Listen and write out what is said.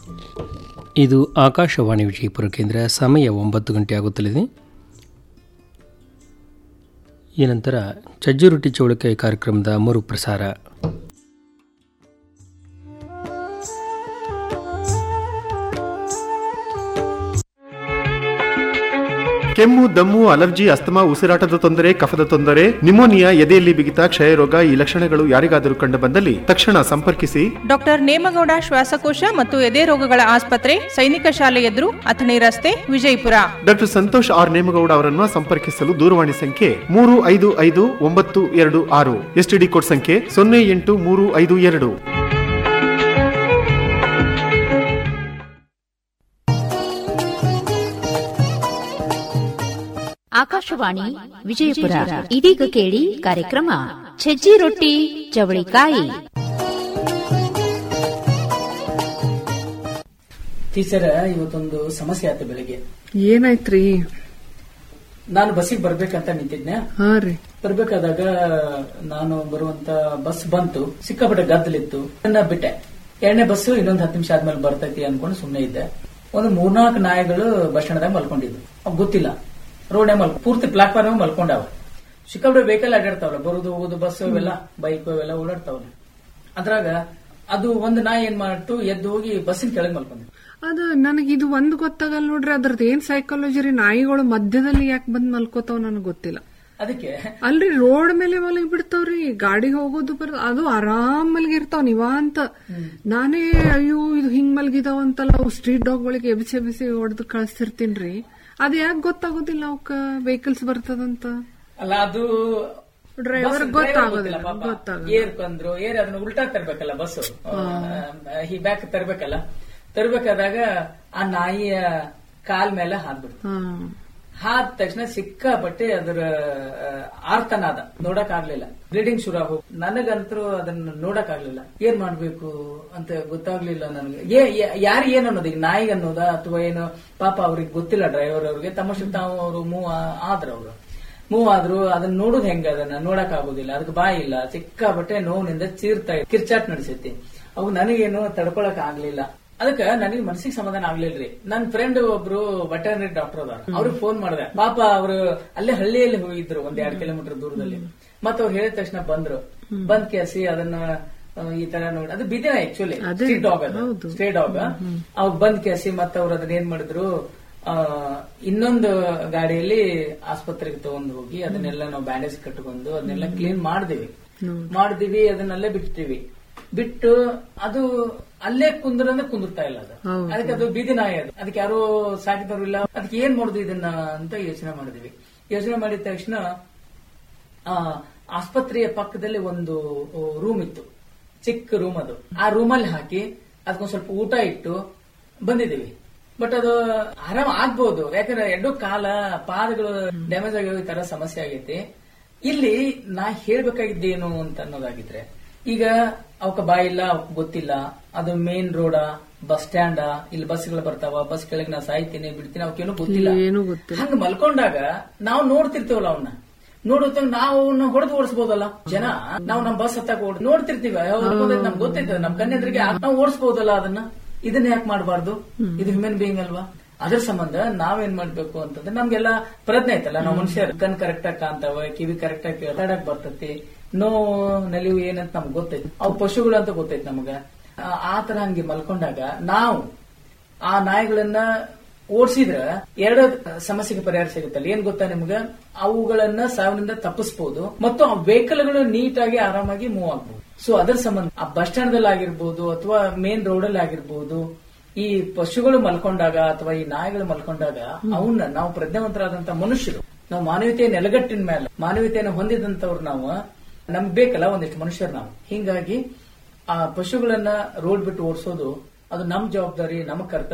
ಇದು ಆಕಾಶವಾಣಿ ವಿಜಯಪುರ ಕೇಂದ್ರ ಸಮಯ ಒಂಬತ್ತು ಗಂಟೆ ಆಗುತ್ತಲಿದೆ ಈ ನಂತರ ಚಜ್ಜು ರೊಟ್ಟಿ ಚೌಳಿಕಾಯಿ ಕಾರ್ಯಕ್ರಮದ ಮರುಪ್ರಸಾರ ಕೆಮ್ಮು ದಮ್ಮು ಅಲರ್ಜಿ ಅಸ್ತಮಾ ಉಸಿರಾಟದ ತೊಂದರೆ ಕಫದ ತೊಂದರೆ ನಿಮೋನಿಯಾ ಎದೆಯಲ್ಲಿ ಬಿಗಿತ ಕ್ಷಯರೋಗ ಈ ಲಕ್ಷಣಗಳು ಯಾರಿಗಾದರೂ ಕಂಡು ಬಂದಲ್ಲಿ ತಕ್ಷಣ ಸಂಪರ್ಕಿಸಿ ಡಾಕ್ಟರ್ ನೇಮಗೌಡ ಶ್ವಾಸಕೋಶ ಮತ್ತು ಎದೆ ರೋಗಗಳ ಆಸ್ಪತ್ರೆ ಸೈನಿಕ ಶಾಲೆ ಎದುರು ಅಥಣಿ ರಸ್ತೆ ವಿಜಯಪುರ ಡಾಕ್ಟರ್ ಸಂತೋಷ್ ಆರ್ ನೇಮಗೌಡ ಅವರನ್ನು ಸಂಪರ್ಕಿಸಲು ದೂರವಾಣಿ ಸಂಖ್ಯೆ ಮೂರು ಐದು ಐದು ಒಂಬತ್ತು ಎರಡು ಆರು ಎಸ್ಟಿಡಿ ಕೋಡ್ ಸಂಖ್ಯೆ ಸೊನ್ನೆ ಎಂಟು ಮೂರು ಐದು ಎರಡು ಆಕಾಶವಾಣಿ ವಿಜಯಪುರ ಇದೀಗ ಕೇಳಿ ಕಾರ್ಯಕ್ರಮ ಛಜ್ಜಿ ರೊಟ್ಟಿ ಚವಳಿಕಾಯಿ ಟೀಚರ್ ಇವತ್ತೊಂದು ಸಮಸ್ಯೆ ಆಯ್ತು ಬೆಳಿಗ್ಗೆ ಏನಾಯ್ತ್ರಿ ನಾನು ಬಸ್ಸಿಗೆ ಬರ್ಬೇಕಂತ ನಿಂತಿದ್ನೆ ಹಾ ರೀ ಬರ್ಬೇಕಾದಾಗ ನಾನು ಬರುವಂತ ಬಸ್ ಬಂತು ಸಿಕ್ಕಾಪಟ್ಟೆ ಗದ್ದಲಿತ್ತು ನನ್ನ ಬಿಟ್ಟೆ ಎರಡನೇ ಬಸ್ ಇನ್ನೊಂದು ಹತ್ತು ನಿಮಿಷ ಆದ್ಮೇಲೆ ಬರ್ತೈತಿ ಅನ್ಕೊಂಡು ಸುಮ್ಮನೆ ಇದ್ದೆ ಒಂದು ಮೂರ್ನಾಲ್ಕು ನಾಯಿಗಳು ಬಸ್ ಸ್ಟ್ಯಾಂಡ್ದಾಗ ಮಲ್ಕೊಂಡಿದ್ವು ಅವ್ ಗೊತ್ತಿಲ್ಲ ರೋಡ್ ಮಲ್ ಪೂರ್ತಿ ಪ್ಲಾಟ್ಫಾರ್ಮ್ ಮಲ್ಕೊಂಡಾವ ಸಿಕ್ಕಾಪಟ್ಟೆ ವೆಹಿಕಲ್ ಅಡ್ಡಾಡ್ತಾವಲ್ಲ ಬರುದು ಹೋಗುದು ಬಸ್ ಇವೆಲ್ಲ ಬೈಕ್ ಇವೆಲ್ಲ ಓಡಾಡ್ತಾವಲ್ಲ ಅದ್ರಾಗ ಅದು ಒಂದು ನಾಯಿ ಏನ್ ಮಾಡ್ತು ಎದ್ದು ಹೋಗಿ ಬಸ್ಸಿನ ಕೆಳಗೆ ಮಲ್ಕೊಂಡಿತ್ತು ಅದ ನನಗ್ ಇದು ಒಂದ್ ಗೊತ್ತಾಗಲ್ಲ ನೋಡ್ರಿ ಅದ್ರದ್ದು ಏನ್ ಸೈಕಾಲಜಿ ರೀ ನಾಯಿಗಳು ಮಧ್ಯದಲ್ಲಿ ಯಾಕೆ ಬಂದ್ ಮಲ್ಕೋತಾವ್ ನನಗ್ ಗೊತ್ತಿಲ್ಲ ಅದಕ್ಕೆ ಅಲ್ರಿ ರೋಡ್ ಮೇಲೆ ಮಲಗಿ ಬಿಡ್ತಾವ್ರಿ ಗಾಡಿ ಹೋಗೋದು ಬರೋದು ಅದು ಆರಾಮ್ ಮಲಗಿರ್ತಾವ್ ನೀವ ಅಂತ ನಾನೇ ಅಯ್ಯೋ ಇದು ಹಿಂಗ್ ಮಲಗಿದಾವ ಅಂತಲ್ಲ ಅವು ಸ್ಟ್ರೀಟ್ ಡಾಗ್ ಗಳಿಗೆ ಎಬಿಸಿ ಎಬಿಸಿ ಹೊಡೆದು ಕಳಿಸ್ತಿರ್ತೀನ್ರಿ ಅದ್ ಯಾಕೆ ಗೊತ್ತಾಗೋದಿಲ್ಲ ಅವಕ್ಕ ವೆಹಿಕಲ್ಸ್ ಬರ್ತದಂತ ಅಲ್ಲ ಅದು ಡ್ರೈವರ್ ಬಸ್ ಗೊತ್ತಾಗೋದಿಲ್ಲ ಗೊತ್ತಿಲ್ಲ ಪಾಪ. ಗೊತ್ತಾಗಲ್ಲ ಏರ್ ಬಂದ್ರು ಏರ್ ಅದನ್ನ ಉಲ್ಟಾ ತರ್ಬೇಕಲ್ಲ ಬಸ್ ಈ ಬ್ಯಾಕ್ ತರ್ಬೇಕಲ್ಲ ತರ್ಬೇಕಾದಾಗ ಆ ನಾಯಿಯ ಕಾಲ್ ಮೇಲೆ ಹಾದ್ಬಿಡ್ತು ಹಾ ಹಾದ ತಕ್ಷಣ ಸಿಕ್ಕಾಪಟ್ಟೆ ಅದರ ಆ, ಆರ್ತನಾದ ನೋಡಕ್ ಆಗ್ಲಿಲ್ಲ ಬ್ಲೀಡಿಂಗ್ ಶುರು ಆಗೋಗ್ ನನಗಂತರೂ ಅದನ್ನ ನೋಡಕ್ ಆಗ್ಲಿಲ್ಲ ಏನ್ ಮಾಡ್ಬೇಕು ಅಂತ ಗೊತ್ತಾಗ್ಲಿಲ್ಲ ನನಗೆ ಯಾರು ಏನ್ ಅನ್ನೋದು ಈಗ ನಾಯಿಗೆ ಅನ್ನೋದಾ ಅಥವಾ ಏನು ಪಾಪ ಅವ್ರಿಗೆ ಗೊತ್ತಿಲ್ಲ ಡ್ರೈವರ್ ಅವ್ರಿಗೆ ತಮ್ಮಷ್ಟು ತಾವು ಅವರು ಮೂವ್ ಆದ್ರು ಅವರು ಮೂವ್ ಆದ್ರು ಅದನ್ನ ನೋಡುದು ಹೆಂಗ ಅದನ್ನ ನೋಡಕ್ ಆಗುದಿಲ್ಲ ಅದಕ್ಕೆ ಬಾಯಿ ಇಲ್ಲ ಸಿಕ್ಕಾಪಟ್ಟೆ ನೋವಿನಿಂದ ಚೀರ್ತಾ ಇತ್ತು. ಕಿರ್ಚಾಟ್ ನಡೆಸೈತಿ ಅವು ನನಗೇನು ತಡ್ಕೊಳಕ್ ಆಗ್ಲಿಲ್ಲ ಅದಕ್ಕ ನನಗೆ ಮನಸ್ಸಿಗೆ ಸಮಾಧಾನ ಆಗ್ಲಿಲ್ರಿ ನನ್ನ ಫ್ರೆಂಡ್ ಒಬ್ರು ವೆಟರ್ನರಿ ಡಾಕ್ಟರ್ ಅದಾರ ಅವ್ರಿಗೆ ಫೋನ್ ಮಾಡಿದೆ ಪಾಪ ಅವರು ಅಲ್ಲೇ ಹಳ್ಳಿಯಲ್ಲಿ ಹೋಗಿದ್ರು ಒಂದ್ ಎರಡ್ ಕಿಲೋಮೀಟರ್ ದೂರದಲ್ಲಿ ಮತ್ತ ಅವ್ರು ಹೇಳಿದ ತಕ್ಷಣ ಬಂದ್ರು ಬಂದ್ ಕೇಸಿ ಅದನ್ನ ಆ, ಈ ತರ ನೋಡಿ ಅದು ಬಿದಿನ ಆಕ್ಚುಲಿ ಸ್ಟ್ರೀಟ್ ಡಾಗ್ ಅದು ಸ್ಟ್ರೇ ಡಾಗ್ ಅವಾಗ ಬಂದ್ ಕೇಸಿ ಮತ್ತ ಅವ್ರು ಅದನ್ನ ಏನ್ ಮಾಡಿದ್ರು ಆ, ಇನ್ನೊಂದು ಗಾಡಿಯಲ್ಲಿ ಆಸ್ಪತ್ರೆಗೆ ತಗೊಂಡು ಹೋಗಿ ಅದನ್ನೆಲ್ಲ ನಾವು ಬ್ಯಾಂಡೇಜ್ ಕಟ್ಕೊಂಡು ಅದನ್ನೆಲ್ಲ ಕ್ಲೀನ್ ಮಾಡಿದಿವಿ ಮಾಡಿದಿವಿ ಅದನ್ನೆಲ್ಲೇ ಬಿಡ್ತೀವಿ ಬಿಟ್ಟು ಅದು ಅಲ್ಲೇ ಕುಂದ್ರಂದ್ರೆ ಕುಂದಿರ್ತಾ ಇಲ್ಲ ಅದು ಅದಕ್ಕೆ ಅದು ಬೀದಿ ನಾಯಿ ಅದು ಅದಕ್ಕೆ ಯಾರು ಸಾಕಿದವರು ಇಲ್ಲ ಅದಕ್ಕೆ ಏನ್ ಮಾಡುದು ಇದನ್ನ ಅಂತ ಯೋಚನೆ ಮಾಡಿದ್ವಿ ಯೋಚನೆ ಮಾಡಿದ ತಕ್ಷಣ ಆ ಆಸ್ಪತ್ರೆಯ ಪಕ್ಕದಲ್ಲಿ ಒಂದು ರೂಮ್ ಇತ್ತು ಚಿಕ್ಕ ರೂಮ್ ಅದು ಆ ರೂಮಲ್ಲಿ ಹಾಕಿ ಅದಕ್ಕೊಂದ್ ಸ್ವಲ್ಪ ಊಟ ಇಟ್ಟು ಬಂದಿದ್ದೀವಿ ಬಟ್ ಅದು ಆರಾಮ್ ಆಗ್ಬಹುದು ಯಾಕಂದ್ರೆ ಎರಡು ಕಾಲ ಪಾದಗಳು ಡ್ಯಾಮೇಜ್ ಆಗಿರೋ ಈ ತರ ಸಮಸ್ಯೆ ಆಗೈತಿ ಇಲ್ಲಿ ನಾ ಹೇಳ್ಬೇಕಾಗಿದ್ದೇನು ಅಂತ ಅನ್ನೋದಾಗಿದ್ರೆ ಈಗ ಅವಕ್ಕ ಬಾಯಿ ಇಲ್ಲ ಅವಕ್ ಗೊತ್ತಿಲ್ಲ ಅದು ಮೇನ್ ರೋಡ ಬಸ್ ಸ್ಟ್ಯಾಂಡ ಇಲ್ಲಿ ಬಸ್ಗಳು ಬರ್ತಾವ ಬಸ್ ಕೆಳಗೆ ನಾ ಸಾಯ್ತೀನಿ ಬಿಡ್ತೀನಿ ಅವಕ್ಕೇನು ಗೊತ್ತಿಲ್ಲ ಏನೂ ಗೊತ್ತಿಲ್ಲ ಹಂಗ ಮಲ್ಕೊಂಡಾಗ ನಾವು ನೋಡ್ತಿರ್ತೀವಲ್ಲ ಅವನ್ನ ನೋಡುತ್ತ ನಾವು ಅವನ್ನ ಹೊಡೆದು ಓಡಿಸಬಹುದಲ್ಲ ಜನ ನಾವು ನಮ್ ಬಸ್ ಹತ್ತಾಕ ಓಡ್ ನೋಡ್ತಿರ್ತೀವಿ ನಮ್ಗೆ ಗೊತ್ತೈತದ ನಮ್ ಕಣ್ಣೆದ್ರಿಗೆ ನಾವು ಓಡಿಸಬಹುದಲ್ಲ ಅದನ್ನ ಇದನ್ನ ಯಾಕೆ ಮಾಡಬಾರ್ದು ಇದು ಹ್ಯೂಮನ್ ಬೀಯಿಂಗ್ ಅಲ್ವಾ ಅದ್ರ ಸಂಬಂಧ ನಾವೇನ್ ಮಾಡ್ಬೇಕು ಅಂತಂದ್ರೆ ನಮ್ಗೆಲ್ಲ ಪ್ರಜ್ಞೆ ಐತಲ್ಲ ನಾವು ಮನುಷ್ಯರು ಕಣ್ ಕರೆಕ್ಟ್ ಆಗಿ ಕಾಣ್ತಾವ ಕಿವಿ ಕರೆಕ್ಟ್ ಆಗಿ ಮಾತಾಡಕ್ ಬರ್ತೈತಿ ನೋವು ನಲಿವು ಏನಂತ ನಮ್ಗೆ ಗೊತ್ತೈತಿ ಅವು ಪಶುಗಳು ಅಂತ ಗೊತ್ತೈತಿ ನಮಗ ಆ- ಆ ತರ ಹಂಗೆ ಮಲ್ಕೊಂಡಾಗ ನಾವು ಆ ನಾಯಿಗಳನ್ನ ಓಡಿಸಿದ್ರ ಎರಡು ಸಮಸ್ಯೆಗೆ ಪರಿಹಾರ ಸಿಗುತ್ತಲ್ಲ ಏನ್ ಗೊತ್ತಾ ನಿಮ್ಗ ಅವುಗಳನ್ನ ಸಾವಿನಿಂದ ತಪ್ಪಿಸಬಹುದು ಮತ್ತು ಆ ವೆಹಿಕಲ್ಗಳು ನೀಟಾಗಿ ಆರಾಮಾಗಿ ಮೂವ್ ಆಗ್ಬಹುದು ಸೊ ಅದರ ಸಂಬಂಧ ಆ ಬಸ್ ಸ್ಟ್ಯಾಂಡ್ ದಲ್ಲಿ ಆಗಿರ್ಬೋದು ಅಥವಾ ಮೇನ್ ರೋಡ್ ಅಲ್ಲಿ ಆಗಿರ್ಬೋದು ಈ ಪಶುಗಳು ಮಲ್ಕೊಂಡಾಗ ಅಥವಾ ಈ ನಾಯಿಗಳು ಮಲ್ಕೊಂಡಾಗ ಅವನ್ನ ನಾವು ಪ್ರಜ್ಞಾವಂತರಾದಂತ ಮನುಷ್ಯರು ನಾವು ಮಾನವೀಯತೆಯ ನೆಲಗಟ್ಟಿನ ಮೇಲೆ ಮಾನವೀಯತೆಯನ್ನು ಹೊಂದಿದಂತವ್ರು ನಾವು ನಮ್ಗೆ ಬೇಕಲ್ಲ ಒಂದಿಷ್ಟು ಮನುಷ್ಯರು ನಾವು ಹಿಂಗಾಗಿ ಆ ಪಶುಗಳನ್ನ ರೋಡ್ ಬಿಟ್ಟು ಓಡಿಸೋದು ಅದು ನಮ್ ಜವಾಬ್ದಾರಿ ನಮ್ಮ ಕರ್ತವ್ಯ